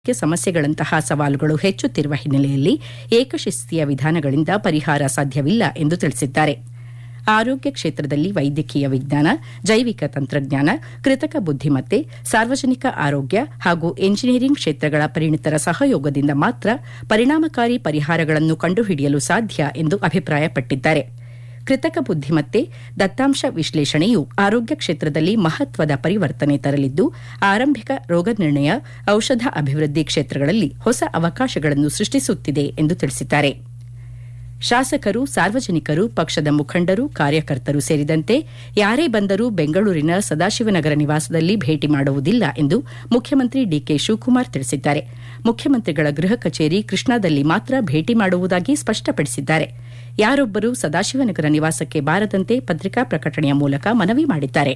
ಆರೋಗ್ಯ ಸಮಸ್ಯೆಗಳಂತಹ ಸವಾಲುಗಳು ಹೆಚ್ಚುತ್ತಿರುವ ಹಿನ್ನೆಲೆಯಲ್ಲಿ ಏಕಶಿಸ್ತೀಯ ವಿಧಾನಗಳಿಂದ ಪರಿಹಾರ ಸಾಧ್ಯವಿಲ್ಲ ಎಂದು ತಿಳಿಸಿದ್ದಾರೆ ಆರೋಗ್ಯ ಕ್ಷೇತ್ರದಲ್ಲಿ ವೈದ್ಯಕೀಯ ವಿಜ್ಞಾನ ಜೈವಿಕ ತಂತ್ರಜ್ಞಾನ ಕೃತಕ ಬುದ್ದಿಮತ್ತೆ ಸಾರ್ವಜನಿಕ ಆರೋಗ್ಯ ಹಾಗೂ ಎಂಜಿನಿಯರಿಂಗ್ ಕ್ಷೇತ್ರಗಳ ಪರಿಣಿತರ ಸಹಯೋಗದಿಂದ ಮಾತ್ರ ಪರಿಣಾಮಕಾರಿ ಪರಿಹಾರಗಳನ್ನು ಕಂಡುಹಿಡಿಯಲು ಸಾಧ್ಯ ಎಂದು ಅಭಿಪ್ರಾಯಪಟ್ಟಿದ್ದಾರೆ ಕೃತಕ ಬುದ್ದಿಮತ್ತೆ ದತ್ತಾಂಶ ವಿಶ್ಲೇಷಣೆಯು ಆರೋಗ್ಯ ಕ್ಷೇತ್ರದಲ್ಲಿ ಮಹತ್ವದ ಪರಿವರ್ತನೆ ತರಲಿದ್ದು ಆರಂಭಿಕ ರೋಗನಿರ್ಣಯ ಔಷಧ ಅಭಿವೃದ್ಧಿ ಕ್ಷೇತ್ರಗಳಲ್ಲಿ ಹೊಸ ಅವಕಾಶಗಳನ್ನು ಸೃಷ್ಟಿಸುತ್ತಿದೆ ಎಂದು ತಿಳಿಸಿದ್ದಾರೆ ಶಾಸಕರು ಸಾರ್ವಜನಿಕರು ಪಕ್ಷದ ಮುಖಂಡರು ಕಾರ್ಯಕರ್ತರು ಸೇರಿದಂತೆ ಯಾರೇ ಬಂದರೂ ಬೆಂಗಳೂರಿನ ಸದಾಶಿವನಗರ ನಿವಾಸದಲ್ಲಿ ಭೇಟಿ ಮಾಡುವುದಿಲ್ಲ ಎಂದು ಮುಖ್ಯಮಂತ್ರಿ ಡಿಕೆ ಶಿವಕುಮಾರ್ ತಿಳಿಸಿದ್ದಾರೆ ಮುಖ್ಯಮಂತ್ರಿಗಳ ಗೃಹ ಕಚೇರಿ ಕೃಷ್ಣಾದಲ್ಲಿ ಮಾತ್ರ ಭೇಟಿ ಮಾಡುವುದಾಗಿ ಸ್ಪಷ್ಟಪಡಿಸಿದ್ದಾರೆ ಯಾರೊಬ್ಬರೂ ಸದಾಶಿವನಗರ ನಿವಾಸಕ್ಕೆ ಬಾರದಂತೆ ಪತ್ರಿಕಾ ಪ್ರಕಟಣೆಯ ಮೂಲಕ ಮನವಿ ಮಾಡಿದ್ದಾರೆ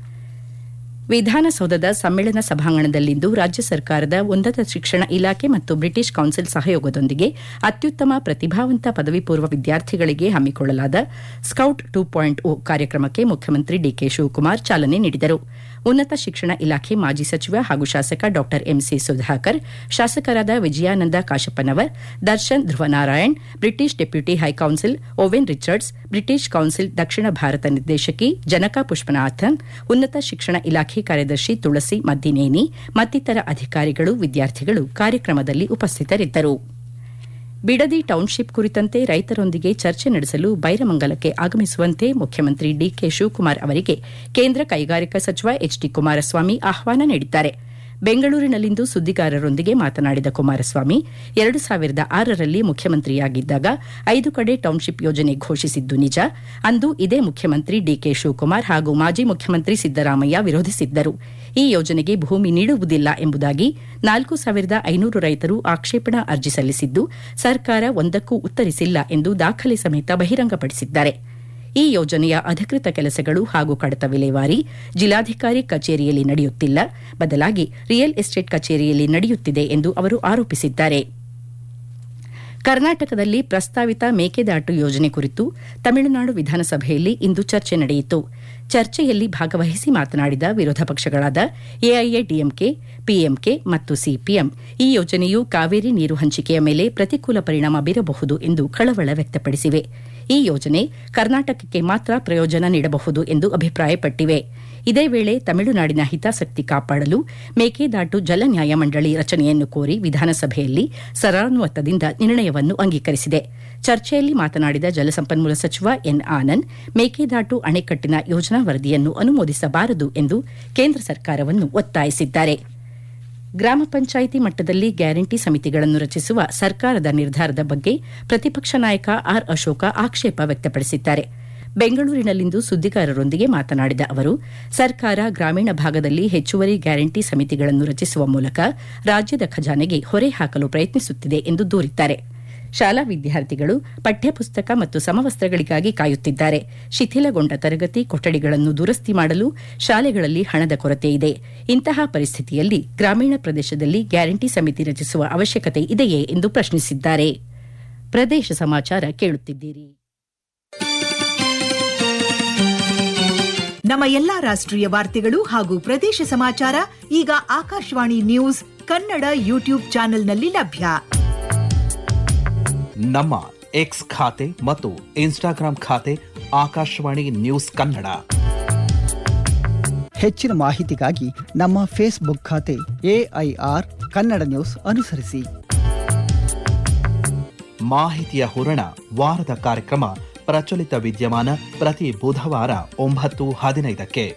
ವಿಧಾನಸೌಧದ ಸಮ್ಮೇಳನ ಸಭಾಂಗಣದಲ್ಲಿಂದು ರಾಜ್ಯ ಸರ್ಕಾರದ ಉನ್ನತ ಶಿಕ್ಷಣ ಇಲಾಖೆ ಮತ್ತು ಬ್ರಿಟಿಷ್ ಕೌನ್ಸಿಲ್ ಸಹಯೋಗದೊಂದಿಗೆ ಅತ್ಯುತ್ತಮ ಪ್ರತಿಭಾವಂತ ಪದವಿ ಪೂರ್ವ ವಿದ್ಯಾರ್ಥಿಗಳಿಗೆ ಹಮ್ಮಿಕೊಳ್ಳಲಾದ ಸ್ಕೌಟ್ ಟು ಪಾಯಿಂಟ್ ಓ ಕಾರ್ಯಕ್ರಮಕ್ಕೆ ಮುಖ್ಯಮಂತ್ರಿ ಡಿಕೆ ಶಿವಕುಮಾರ್ ಚಾಲನೆ ನೀಡಿದರು ಉನ್ನತ ಶಿಕ್ಷಣ ಇಲಾಖೆ ಮಾಜಿ ಸಚಿವ ಹಾಗೂ ಶಾಸಕ ಡಾ ಎಂಸಿ ಸುಧಾಕರ್ ಶಾಸಕರಾದ Vijayananda Kashappanavar Darshan Dhruvanarayan British deputy high council Owen Richards British council ದಕ್ಷಿಣ ಭಾರತ ನಿರ್ದೇಶಕಿ ಜನಕಾ ಪುಷ್ಪನಾಥನ್ ಉನ್ನತ ಶಿಕ್ಷಣ ಇಲಾಖೆ ಕಾರ್ಯದರ್ಶಿ ತುಳಸಿ ಮದ್ದಿನೇನಿ ಮತ್ತಿತರ ಅಧಿಕಾರಿಗಳು ವಿದ್ಯಾರ್ಥಿಗಳು ಕಾರ್ಯಕ್ರಮದಲ್ಲಿ ಉಪಸ್ಥಿತರಿದ್ದರು ಬಿಡದಿ ಟೌನ್ಶಿಪ್ ಕುರಿತಂತೆ ರೈತರೊಂದಿಗೆ ಚರ್ಚೆ ನಡೆಸಲು ಬೈರಮಂಗಲಕ್ಕೆ ಆಗಮಿಸುವಂತೆ ಮುಖ್ಯಮಂತ್ರಿ ಡಿಕೆ ಶಿವಕುಮಾರ್ ಅವರಿಗೆ ಕೇಂದ್ರ ಕೈಗಾರಿಕಾ ಸಚಿವ ಎಚ್ ಡಿ ಕುಮಾರಸ್ವಾಮಿ ಆಹ್ವಾನ ನೀಡಿದ್ದಾರೆ ಬೆಂಗಳೂರಿನಲ್ಲಿಂದು ಸುದ್ದಿಗಾರರೊಂದಿಗೆ ಮಾತನಾಡಿದ ಕುಮಾರಸ್ವಾಮಿ ಎರಡು ಸಾವಿರದ ಆರರಲ್ಲಿ ಮುಖ್ಯಮಂತ್ರಿಯಾಗಿದ್ದಾಗ ಐದು ಕಡೆ ಟೌನ್ಶಿಪ್ ಯೋಜನೆ ಘೋಷಿಸಿದ್ದು ನಿಜ ಅಂದು ಇದೇ ಮುಖ್ಯಮಂತ್ರಿ ಡಿಕೆ ಶಿವಕುಮಾರ್ ಹಾಗೂ ಮಾಜಿ ಮುಖ್ಯಮಂತ್ರಿ ಸಿದ್ದರಾಮಯ್ಯ ವಿರೋಧಿಸಿದ್ದರು ಈ ಯೋಜನೆಗೆ ಭೂಮಿ ನೀಡುವುದಿಲ್ಲ ಎಂಬುದಾಗಿ ನಾಲ್ಕು ಸಾವಿರದ ಐನೂರು ರೈತರು ಆಕ್ಷೇಪಣಾ ಅರ್ಜಿ ಸಲ್ಲಿಸಿದ್ದು ಸರ್ಕಾರ ಒಂದಕ್ಕೂ ಉತ್ತರಿಸಿಲ್ಲ ಎಂದು ದಾಖಲೆ ಸಮೇತ ಬಹಿರಂಗಪಡಿಸಿದ್ದಾರೆ ಈ ಯೋಜನೆಯ ಅಧಿಕೃತ ಕೆಲಸಗಳು ಹಾಗೂ ಕಡತ ವಿಲೇವಾರಿ ಜಿಲ್ಲಾಧಿಕಾರಿ ಕಚೇರಿಯಲ್ಲಿ ನಡೆಯುತ್ತಿಲ್ಲ ಬದಲಾಗಿ ರಿಯಲ್ ಎಸ್ಟೇಟ್ ಕಚೇರಿಯಲ್ಲಿ ನಡೆಯುತ್ತಿದೆ ಎಂದು ಅವರು ಆರೋಪಿಸಿದ್ದಾರೆ ಕರ್ನಾಟಕದಲ್ಲಿ ಪ್ರಸ್ತಾವಿತ ಮೇಕೆದಾಟು ಯೋಜನೆ ಕುರಿತು ತಮಿಳುನಾಡು ವಿಧಾನಸಭೆಯಲ್ಲಿ ಇಂದು ಚರ್ಚೆ ನಡೆಯಿತು ಚರ್ಚೆಯಲ್ಲಿ ಭಾಗವಹಿಸಿ ಮಾತನಾಡಿದ ವಿರೋಧ ಪಕ್ಷಗಳಾದ ಎಐಎಡಿಎಂಕೆ ಪಿಎಂಕೆ ಮತ್ತು ಸಿಪಿಎಂ ಈ ಯೋಜನೆಯು ಕಾವೇರಿ ನೀರು ಹಂಚಿಕೆಯ ಮೇಲೆ ಪ್ರತಿಕೂಲ ಪರಿಣಾಮ ಬೀರಬಹುದು ಎಂದು ಕಳವಳ ವ್ಯಕ್ತಪಡಿಸಿವೆ ಈ ಯೋಜನೆ ಕರ್ನಾಟಕಕ್ಕೆ ಮಾತ್ರ ಪ್ರಯೋಜನ ನೀಡಬಹುದು ಎಂದು ಅಭಿಪ್ರಾಯಪಟ್ಟಿವೆ ಇದೇ ವೇಳೆ ತಮಿಳುನಾಡಿನ ಹಿತಾಸಕ್ತಿ ಕಾಪಾಡಲು ಮೇಕೆದಾಟು ಜಲ ನ್ಯಾಯಮಂಡಳಿ ರಚನೆಯನ್ನು ಕೋರಿ ವಿಧಾನಸಭೆಯಲ್ಲಿ ಸರಾನುಮತದಿಂದ ನಿರ್ಣಯವನ್ನು ಅಂಗೀಕರಿಸಿದೆ ಚರ್ಚೆಯಲ್ಲಿ ಮಾತನಾಡಿದ ಜಲಸಂಪನ್ಮೂಲ ಸಚಿವ ಎನ್ ಆನಂದ್ ಮೇಕೆದಾಟು ಅಣೆಕಟ್ಟಿನ ಯೋಜನಾ ವರದಿಯನ್ನು ಅನುಮೋದಿಸಬಾರದು ಎಂದು ಕೇಂದ್ರ ಸರ್ಕಾರವನ್ನು ಒತ್ತಾಯಿಸಿದ್ದಾರೆ ಗ್ರಾಮ ಪಂಚಾಯಿತಿ ಮಟ್ಟದಲ್ಲಿ ಗ್ಯಾರಂಟಿ ಸಮಿತಿಗಳನ್ನು ರಚಿಸುವ ಸರ್ಕಾರದ ನಿರ್ಧಾರದ ಬಗ್ಗೆ ಪ್ರತಿಪಕ್ಷ ನಾಯಕ ಆರ್ ಅಶೋಕ ಆಕ್ಷೇಪ ವ್ಯಕ್ತಪಡಿಸಿದ್ದಾರೆ ಬೆಂಗಳೂರಿನಲ್ಲಿಂದು ಸುದ್ದಿಗಾರರೊಂದಿಗೆ ಮಾತನಾಡಿದ ಅವರು ಸರ್ಕಾರ ಗ್ರಾಮೀಣ ಭಾಗದಲ್ಲಿ ಹೆಚ್ಚುವರಿ ಗ್ಯಾರಂಟಿ ಸಮಿತಿಗಳನ್ನು ರಚಿಸುವ ಮೂಲಕ ರಾಜ್ಯದ ಖಜಾನೆಗೆ ಹೊರೆ ಹಾಕಲು ಪ್ರಯತ್ನಿಸುತ್ತಿದೆ ಎಂದು ದೂರಿದ್ದಾರೆ ಶಾಲಾ ವಿದ್ಯಾರ್ಥಿಗಳು ಪಠ್ಯಪುಸ್ತಕ ಮತ್ತು ಸಮವಸ್ತ್ರಗಳಿಗಾಗಿ ಕಾಯುತ್ತಿದ್ದಾರೆ ಶಿಥಿಲಗೊಂಡ ತರಗತಿ ಕೊಠಡಿಗಳನ್ನು ದುರಸ್ತಿ ಮಾಡಲು ಶಾಲೆಗಳಲ್ಲಿ ಹಣದ ಕೊರತೆ ಇದೆ ಇಂತಹ ಪರಿಸ್ಥಿತಿಯಲ್ಲಿ ಗ್ರಾಮೀಣ ಪ್ರದೇಶದಲ್ಲಿ ಗ್ಯಾರಂಟಿ ಸಮಿತಿ ರಚಿಸುವ ಅವಶ್ಯಕತೆ ಇದೆಯೇ ಎಂದು ಪ್ರಶ್ನಿಸಿದ್ದಾರೆ ಪ್ರದೇಶ ಸಮಾಚಾರ ಕೇಳುತ್ತಿದ್ದೀರಿ ನಮ್ಮ ಎಲ್ಲಾ ರಾಷ್ಟ್ರೀಯ ವಾರ್ತೆಗಳು ಹಾಗೂ ಪ್ರದೇಶ ಸಮಾಚಾರ ಈಗ ಆಕಾಶವಾಣಿ ನ್ಯೂಸ್ ಕನ್ನಡ ಯೂಟ್ಯೂಬ್ ಚಾನೆಲ್ನಲ್ಲಿ ಲಭ್ಯ ನಮ್ಮ ಎಕ್ಸ್ ಖಾತೆ ಮತ್ತು ಇನ್ಸ್ಟಾಗ್ರಾಂ ಖಾತೆ ಆಕಾಶವಾಣಿ ನ್ಯೂಸ್ ಕನ್ನಡ ಹೆಚ್ಚಿನ ಮಾಹಿತಿಗಾಗಿ ನಮ್ಮ ಫೇಸ್ಬುಕ್ ಖಾತೆ ಎಐಆರ್ ಕನ್ನಡ ನ್ಯೂಸ್ ಅನುಸರಿಸಿ ಮಾಹಿತಿಯ ಹೂರಣ ವಾರದ ಕಾರ್ಯಕ್ರಮ ಪ್ರಚಲಿತ ವಿದ್ಯಮಾನ ಪ್ರತಿ ಬುಧವಾರ ಒಂಬತ್ತು ಹದಿನೈದಕ್ಕೆ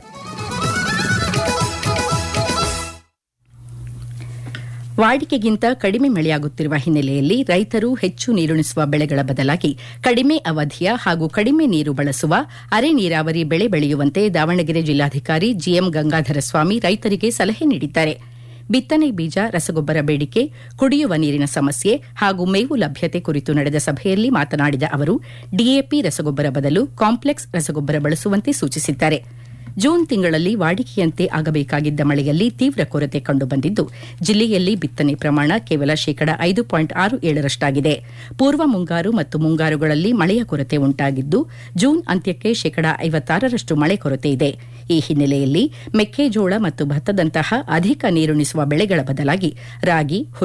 ವಾಡಿಕೆಗಿಂತ ಕಡಿಮೆ ಮಳೆಯಾಗುತ್ತಿರುವ ಹಿನ್ನೆಲೆಯಲ್ಲಿ ರೈತರು ಹೆಚ್ಚು ನೀರುಣಿಸುವ ಬೆಳೆಗಳ ಬದಲಾಗಿ ಕಡಿಮೆ ಅವಧಿಯ ಹಾಗೂ ಕಡಿಮೆ ನೀರು ಬಳಸುವ ಅರೆ ನೀರಾವರಿ ಬೆಳೆ ಬೆಳೆಯುವಂತೆ ದಾವಣಗೆರೆ ಜಿಲ್ಲಾಧಿಕಾರಿ ಜಿಎಂ ಗಂಗಾಧರ ಸ್ವಾಮಿ ರೈತರಿಗೆ ಸಲಹೆ ನೀಡಿದ್ದಾರೆ ಬಿತ್ತನೆ ಬೀಜ ರಸಗೊಬ್ಬರ ಬೇಡಿಕೆ ಕುಡಿಯುವ ನೀರಿನ ಸಮಸ್ಯೆ ಹಾಗೂ ಮೇವು ಲಭ್ಯತೆ ಕುರಿತು ನಡೆದ ಸಭೆಯಲ್ಲಿ ಮಾತನಾಡಿದ ಅವರು ಡಿಎಪಿ ರಸಗೊಬ್ಬರ ಬದಲು ಕಾಂಪ್ಲೆಕ್ಸ್ ರಸಗೊಬ್ಬರ ಬಳಸುವಂತೆ ಸೂಚಿಸಿದ್ದಾರೆ ಜೂನ್ ತಿಂಗಳಲ್ಲಿ ವಾಡಿಕೆಯಂತೆ ಆಗಬೇಕಾಗಿದ್ದ ಮಳೆಯಲ್ಲಿ ತೀವ್ರ ಕೊರತೆ ಕಂಡುಬಂದಿದ್ದು ಜಿಲ್ಲೆಯಲ್ಲಿ ಬಿತ್ತನೆ ಪ್ರಮಾಣ ಕೇವಲ ಶೇಕಡ ಐದು ಪಾಯಿಂಟ್ ಆರು ಏಳರಷ್ಟಾಗಿದೆ ಪೂರ್ವ ಮುಂಗಾರು ಮತ್ತು ಮುಂಗಾರುಗಳಲ್ಲಿ ಮಳೆಯ ಕೊರತೆ ಉಂಟಾಗಿದ್ದು ಜೂನ್ ಅಂತ್ಯಕ್ಕೆ ಶೇಕಡ ಐವತ್ತಾರರಷ್ಟು ಮಳೆ ಕೊರತೆ ಇದೆ ಈ ಹಿನ್ನೆಲೆಯಲ್ಲಿ ಮೆಕ್ಕೆಜೋಳ ಮತ್ತು ಭತ್ತದಂತಹ ಅಧಿಕ ನೀರುಣಿಸುವ ಬೆಳೆಗಳ ಬದಲಾಗಿ ರಾಗಿ